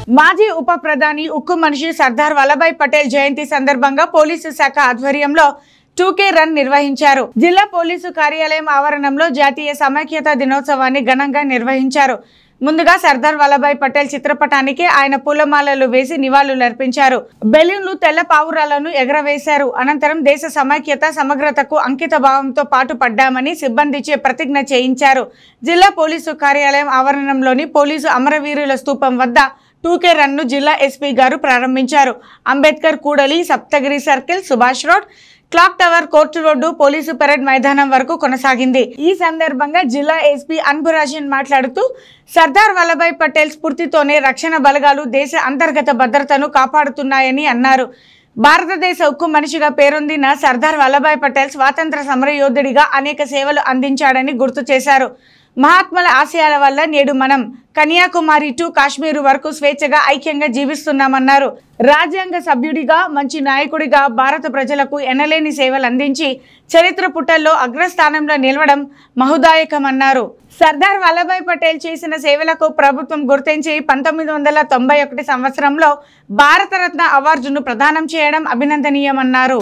మాజీ ఉప ప్రధాని ఉక్కు మనిషి సర్దార్ వల్లభాయ్ పటేల్ జయంతి సందర్భంగా పోలీసు శాఖ ఆధ్వర్యంలో టూకే రన్ నిర్వహించారు జిల్లా పోలీసు కార్యాలయం ఆవరణంలో జాతీయ సమైక్యత దినోత్సవాన్ని ఘనంగా నిర్వహించారు ముందుగా సర్దార్ వల్లభాయ్ పటేల్ చిత్రపటానికి ఆయన పూలమాలలు వేసి నివాళులర్పించారు బెలూన్లు తెల్ల పావురాలను ఎగరవేశారు అనంతరం దేశ సమైక్యత సమగ్రతకు అంకిత భావంతో పాటు పడ్డామని సిబ్బందిచే ప్రతిజ్ఞ చేయించారు జిల్లా పోలీసు కార్యాలయం ఆవరణంలోని పోలీసు అమరవీరుల స్తూపం వద్ద టూకే రన్ను జిల్లా ఎస్పీ గారు ప్రారంభించారు అంబేద్కర్ కూడలి Saptagiri circle Subhash road clock tower court road police parade మైదానం వరకు కొనసాగింది ఈ సందర్భంగా జిల్లా ఎస్పీ అన్బురాజన్ మాట్లాడుతూ సర్దార్ వల్లభాయ్ పటేల్ స్ఫూర్తితోనే రక్షణ బలగాలు దేశ అంతర్గత భద్రతను కాపాడుతున్నాయని అన్నారు భారతదేశ ఉక్కు మనిషిగా పేరొందిన సర్దార్ వల్లభాయ్ పటేల్ స్వాతంత్ర సమరయోధుడిగా అనేక సేవలు అందించాడని గుర్తు చేశారు మహాత్మల ఆశయాల వల్ల నేడు మనం కన్యాకుమారి టు కాశ్మీరు వరకు స్వేచ్ఛగా ఐక్యంగా జీవిస్తున్నామన్నారు రాజ్యాంగ సభ్యుడిగా మంచి నాయకుడిగా భారత ప్రజలకు ఎనలేని సేవలు అందించి చరిత్ర పుటల్లో అగ్రస్థానంలో నిలవడం మహుదాయకమన్నారు సర్దార్ వల్లభాయ్ పటేల్ చేసిన సేవలకు ప్రభుత్వం గుర్తించి పంతొమ్మిది వందల తొంభై ఒకటి సంవత్సరంలో భారతరత్న అవార్డును ప్రదానం చేయడం అభినందనీయమన్నారు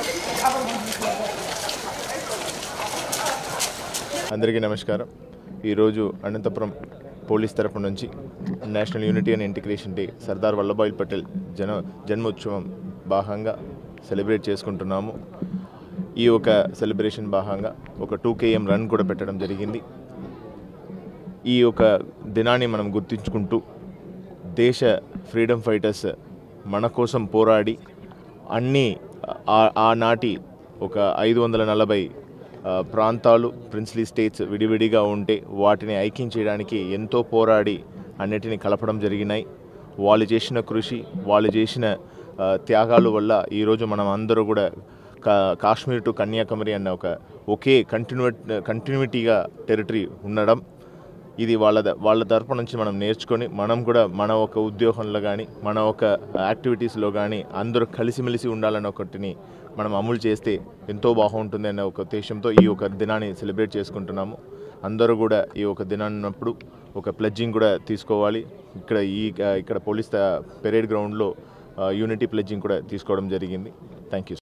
అందరికీ నమస్కారం ఈరోజు అనంతపురం పోలీస్ తరపు నుంచి national unity and integration day Sardar Vallabhbhai Patel జన జన్మోత్సవం భాగంగా సెలబ్రేట్ చేసుకుంటున్నాము ఈ ఒక సెలబ్రేషన్ భాగంగా ఒక టూ కేఎం రన్ కూడా పెట్టడం జరిగింది ఈ ఒక దినాన్ని మనం గుర్తించుకుంటూ దేశ ఫ్రీడమ్ ఫైటర్స్ మన కోసం పోరాడి అన్ని ఆ- ఆనాటి ఒక ఐదు వందల నలభై ఆ, ప్రాంతాలు ప్రిన్స్లీ స్టేట్స్ విడివిడిగా ఉంటే వాటిని ఐక్యం చేయడానికి ఎంతో పోరాడి అన్నిటిని కలపడం జరిగినాయి వాళ్ళు చేసిన కృషి వాళ్ళు చేసిన ఆ, త్యాగాల వల్ల ఈరోజు మనం అందరూ కూడా కా కాశ్మీర్ టు కన్యాకుమారి అన్న ఒక ఒకే కంటిన్యూ కంటిన్యూటీగా టెరిటరీ ఉండడం ఇది వాళ్ళ ద- వాళ్ళ తరపు నుంచి మనం నేర్చుకొని మనం కూడా మన ఒక ఉద్యోగంలో కానీ మన ఒక యాక్టివిటీస్లో కానీ అందరూ కలిసిమెలిసి ఉండాలన్న ఒకటిని మనం అమలు చేస్తే ఎంతో బాగుంటుంది అనే ఒక ఉద్దేశంతో ఈ ఒక దినాన్ని సెలబ్రేట్ చేసుకుంటున్నాము అందరూ కూడా ఈ ఒక దినాన్ని ఉన్నప్పుడు ఒక ప్లెడ్జింగ్ కూడా తీసుకోవాలి ఇక్కడ ఈ ఇక్కడ పోలీస్ పెరేడ్ గ్రౌండ్లో యూనిటీ ప్లెడ్జింగ్ కూడా తీసుకోవడం జరిగింది థ్యాంక్ యూ